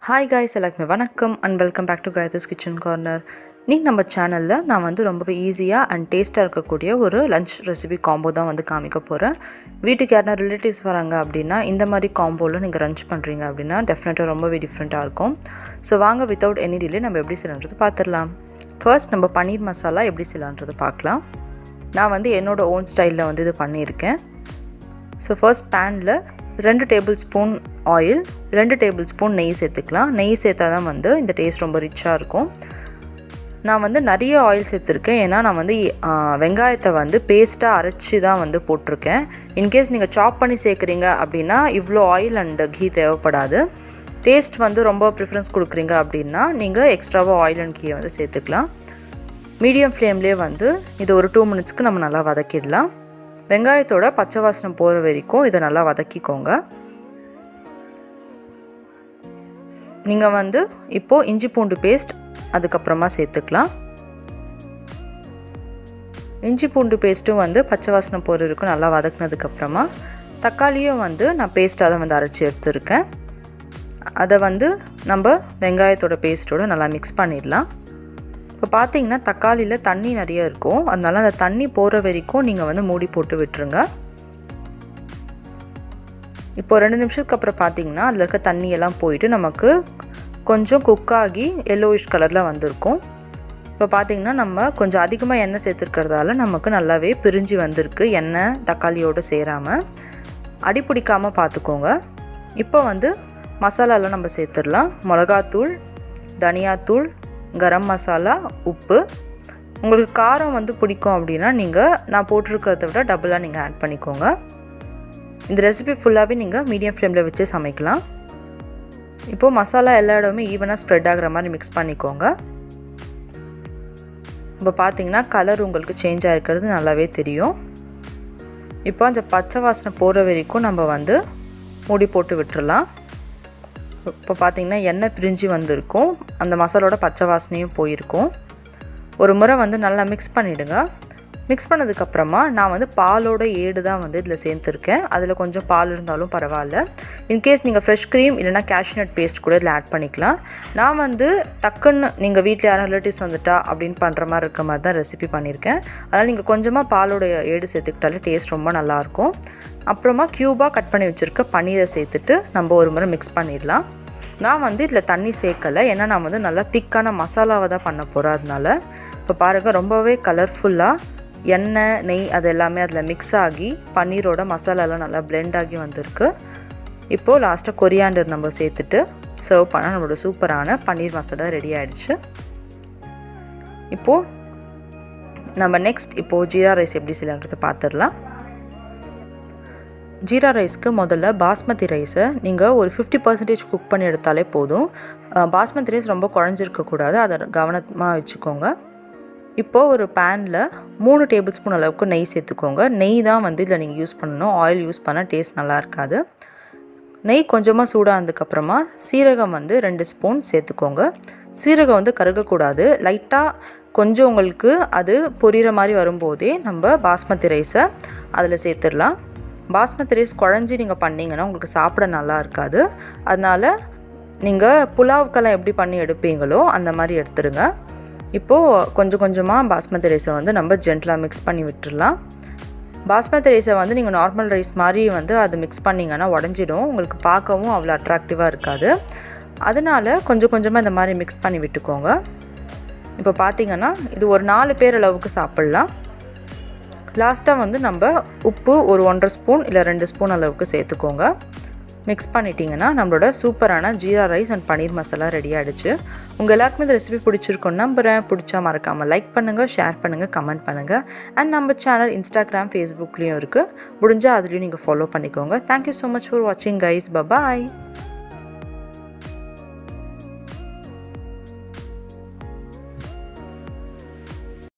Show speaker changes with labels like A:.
A: hi guys எல்லாருக்குமே வணக்கம் and welcome back to Gayathri's kitchen corner இன்றைக்கி நம்ம சேனலில் நான் வந்து ரொம்பவே ஈஸியாக அண்ட் டேஸ்ட்டாக இருக்கக்கூடிய ஒரு லஞ்ச் ரெசிபி காம்போ தான் வந்து காமிக்க போகிறேன் வீட்டுக்கு யாருனா ரிலேட்டிவ்ஸ் வராங்க அப்படின்னா இந்த மாதிரி காம்போவில் நீங்கள் லஞ்ச் பண்ணுறீங்க அப்படின்னா டெஃபினட்டாக ரொம்பவே டிஃப்ரெண்ட்டாக இருக்கும் ஸோ வாங்க வித்தவுட் எனி டிலே நம்ம எப்படி செய்யலான்றது பார்த்துடலாம் ஃபர்ஸ்ட் நம்ம பன்னீர் மசாலா எப்படி செய்யலான்றது பார்க்கலாம் நான் வந்து என்னோடய ஓன் ஸ்டைலில் வந்து இது பண்ணியிருக்கேன் ஸோ ஃபர்ஸ்ட் பேனில் ரெண்டு டேபிள் ஸ்பூன் ஆயில் ரெண்டு டேபிள் ஸ்பூன் நெய் சேர்த்துக்கலாம் நெய் சேர்த்தா தான் வந்து இந்த டேஸ்ட் ரொம்ப ரிச்சாக இருக்கும் நான் வந்து நிறைய ஆயில் சேர்த்துருக்கேன் ஏன்னா நான் வந்து ஆ, வெங்காயத்தை வந்து பேஸ்ட்டாக அரைச்சி தான் வந்து போட்டிருக்கேன் இன்கேஸ் நீங்கள் சாப் பண்ணி சேர்க்குறீங்க அப்படின்னா இவ்வளோ ஆயில் அண்ட் கீ தேவைப்படாது டேஸ்ட் வந்து ரொம்ப ப்ரிஃபரன்ஸ் கொடுக்குறீங்க அப்படின்னா நீங்கள் எக்ஸ்ட்ராவாக ஆயில் அண்ட் கீயை வந்து சேர்த்துக்கலாம் மீடியம் ஃப்ளேம்லேயே வந்து இது ஒரு டூ மினிட்ஸ்க்கு நம்ம நல்லா வதக்கிடலாம் வெங்காயத்தோட பச்சை வாசனை போகிற வரைக்கும் இதை நல்லா வதக்கிக்கோங்க நீங்கள் வந்து இப்போது இஞ்சி பூண்டு பேஸ்ட் அதுக்கப்புறமா சேர்த்துக்கலாம் இஞ்சி பூண்டு பேஸ்ட்டும் வந்து பச்சை வாசனை போகிற வரைக்கும் நல்லா வதக்குனதுக்கப்புறமா தக்காளியும் வந்து நான் பேஸ்ட்டாக தான் வந்து அரைச்சி எடுத்துருக்கேன் அதை வந்து நம்ம வெங்காயத்தோட பேஸ்ட்டோட நல்லா மிக்ஸ் பண்ணிடலாம் இப்போ பார்த்தீங்கன்னா தக்காளியில் தண்ணி நிறைய இருக்கும் அதனால அந்த தண்ணி போகிற வரைக்கும் நீங்கள் வந்து மூடி போட்டு விட்டுருங்க இப்போ ரெண்டு நிமிஷத்துக்கு அப்புறம் பார்த்தீங்கன்னா அதில் இருக்க தண்ணியெல்லாம் போயிட்டு நமக்கு கொஞ்சம் குக் ஆகி எல்லோயிஷ் கலரில் வந்திருக்கும் இப்போ பார்த்தீங்கன்னா நம்ம கொஞ்சம் அதிகமாக எண்ணெய் சேர்த்துருக்கிறதால நமக்கு நல்லாவே பிரிஞ்சு வந்திருக்கு எண்ணெய் தக்காளியோடு சேராமல் அடி பிடிக்காமல் பார்த்துக்கோங்க இப்போ வந்து மசாலாலாம் நம்ம சேர்த்துடலாம் மிளகாத்தூள் தனியாத்தூள் கரம் மசாலா உப்பு உங்களுக்கு காரம் வந்து பிடிக்கும் அப்படின்னா நீங்கள் நான் போட்டிருக்கிறத விட டபுளாக நீங்கள் ஆட் பண்ணிக்கோங்க இந்த ரெசிபி ஃபுல்லாகவே நீங்கள் மீடியம் ஃப்ளேமில் வச்சு சமைக்கலாம் இப்போது மசாலா எல்லா இடமுமே ஈவனாக ஸ்ப்ரெட் ஆகிற மாதிரி மிக்ஸ் பண்ணிக்கோங்க இப்போ பார்த்தீங்கன்னா கலர் உங்களுக்கு சேஞ்ச் ஆகிருக்கிறது நல்லாவே தெரியும் இப்போ அந்த பச்சை வாசனை போகிற வரைக்கும் நம்ம வந்து மூடி போட்டு விட்டுறலாம் இப்போ பார்த்தீங்கன்னா எண்ணெய் பிரிஞ்சு வந்திருக்கும் அந்த மசாலோட பச்சை வாசனையும் போயிருக்கும் ஒரு முறை வந்து நல்லா மிக்ஸ் பண்ணிவிடுங்க மிக்ஸ் பண்ணதுக்கப்புறமா நான் வந்து பாலோட ஏடு தான் வந்து இதில் சேர்த்துருக்கேன் அதில் கொஞ்சம் பால் இருந்தாலும் பரவாயில்ல இன்கேஸ் நீங்கள் ஃப்ரெஷ் க்ரீம் இல்லைனா கேஷ்நட் பேஸ்ட் கூட இதில் ஆட் பண்ணிக்கலாம் நான் வந்து டக்குன்னு நீங்கள் வீட்டில் யாரும் ரிலேட்டிவ்ஸ் வந்துட்டா அப்படின்னு பண்ணுற மாதிரி இருக்க மாதிரி தான் ரெசிபி பண்ணியிருக்கேன் அதனால் நீங்கள் கொஞ்சமாக பாலோட ஏடு சேர்த்துக்கிட்டாலே டேஸ்ட் ரொம்ப நல்லாயிருக்கும் அப்புறமா க்யூபாக கட் பண்ணி வச்சுருக்க பன்னீரை சேர்த்துட்டு நம்ம ஒரு முறை மிக்ஸ் பண்ணிடலாம் நான் வந்து இதில் தண்ணி சேர்க்கலை ஏன்னா நான் வந்து நல்லா திக்கான மசாலாவை தான் பண்ண போகிறேன் அதனால இப்போ பாருங்கள் ரொம்பவே கலர்ஃபுல்லாக எண்ணெய் நெய் அது எல்லாமே அதில் மிக்ஸ் ஆகி பன்னீரோட மசாலாலாம் நல்லா பிளெண்ட் ஆகி வந்திருக்கு இப்போது லாஸ்ட்டாக கொரியாண்டர் நம்ம சேர்த்துட்டு சர்வ் பண்ணால் நம்மளோட சூப்பரான பன்னீர் மசாலா ரெடி ஆயிடுச்சு இப்போது நம்ம நெக்ஸ்ட் இப்போது ஜீரா ரைஸ் எப்படி செய்யலான்றதை பார்த்துடலாம் ஜீரா ரைஸ்க்கு முதல்ல பாஸ்மதி ரைஸை நீங்கள் ஒரு ஃபிஃப்டி பர்சன்டேஜ் குக் பண்ணி எடுத்தாலே போதும் அஹ் பாஸ்மதி ரைஸ் ரொம்ப குழஞ்சிருக்கக்கூடாது அதை கவனமாக வச்சுக்கோங்க இப்போது ஒரு பேனில் மூணு டேபிள் ஸ்பூன் அளவுக்கு நெய் சேர்த்துக்கோங்க நெய் தான் வந்து இதில் நீங்கள் யூஸ் பண்ணணும் ஆயில் யூஸ் பண்ணால் டேஸ்ட் நல்லா இருக்காது நெய் கொஞ்சமாக சூடானதுக்கப்புறமா சீரகம் வந்து ரெண்டு ஸ்பூன் சேர்த்துக்கோங்க சீரகம் வந்து கருகக்கூடாது லைட்டாக கொஞ்சம் உங்களுக்கு அது பொரியிற மாதிரி வரும்போதே நம்ம பாஸ்மதி ரைஸை அதில் சேர்த்துடலாம் பாஸ்மதி ரைஸ் குழஞ்சி நீங்கள் பண்ணிங்கன்னா உங்களுக்கு சாப்பிட நல்லா இருக்காது அதனால் நீங்கள் புலாவுக்கெல்லாம் எப்படி பண்ணி எடுப்பீங்களோ அந்த மாதிரி எடுத்துருங்க இப்போது கொஞ்சம் கொஞ்சமாக பாஸ்மதி ரைஸை வந்து நம்ம ஜென்டலாக மிக்ஸ் பண்ணி விட்டுடலாம் பாஸ்மதி ரைஸை வந்து நீங்கள் நார்மல் ரைஸ் மாதிரி வந்து அது மிக்ஸ் பண்ணிங்கன்னா உடஞ்சிடும் உங்களுக்கு பார்க்கவும் அவ்வளோ அட்ராக்டிவாக இருக்காது அதனால் கொஞ்சம் கொஞ்சமாக இந்த மாதிரி மிக்ஸ் பண்ணி விட்டுக்கோங்க இப்போ பார்த்தீங்கன்னா இது ஒரு நாலு பேர் அளவுக்கு சாப்பிட்லாம் லாஸ்ட்டாக வந்து நம்ம உப்பு ஒரு ஒன்றரை ஸ்பூன் இல்லை ரெண்டு ஸ்பூன் அளவுக்கு சேர்த்துக்கோங்க மிக்ஸ் பண்ணிட்டீங்கன்னா நம்மளோட சூப்பரான jeera rice and paneer masala ready ஆகிடுச்சு உங்கள் எல்லாருக்குமே இந்த ரெசிபி பிடிச்சிருக்கோம் நம்புகிறேன் பிடிச்சா மறக்காமல் லைக் பண்ணுங்கள் ஷேர் பண்ணுங்கள் கமெண்ட் பண்ணுங்கள் அண்ட் நம்ம சேனல் இன்ஸ்டாகிராம் ஃபேஸ்புக்லேயும் இருக்குது முடிஞ்சால் அதுலேயும் நீங்கள் ஃபாலோ பண்ணிக்கோங்க தேங்க்யூ ஸோ மச் ஃபார் வாட்சிங் கைஸ் பபாய்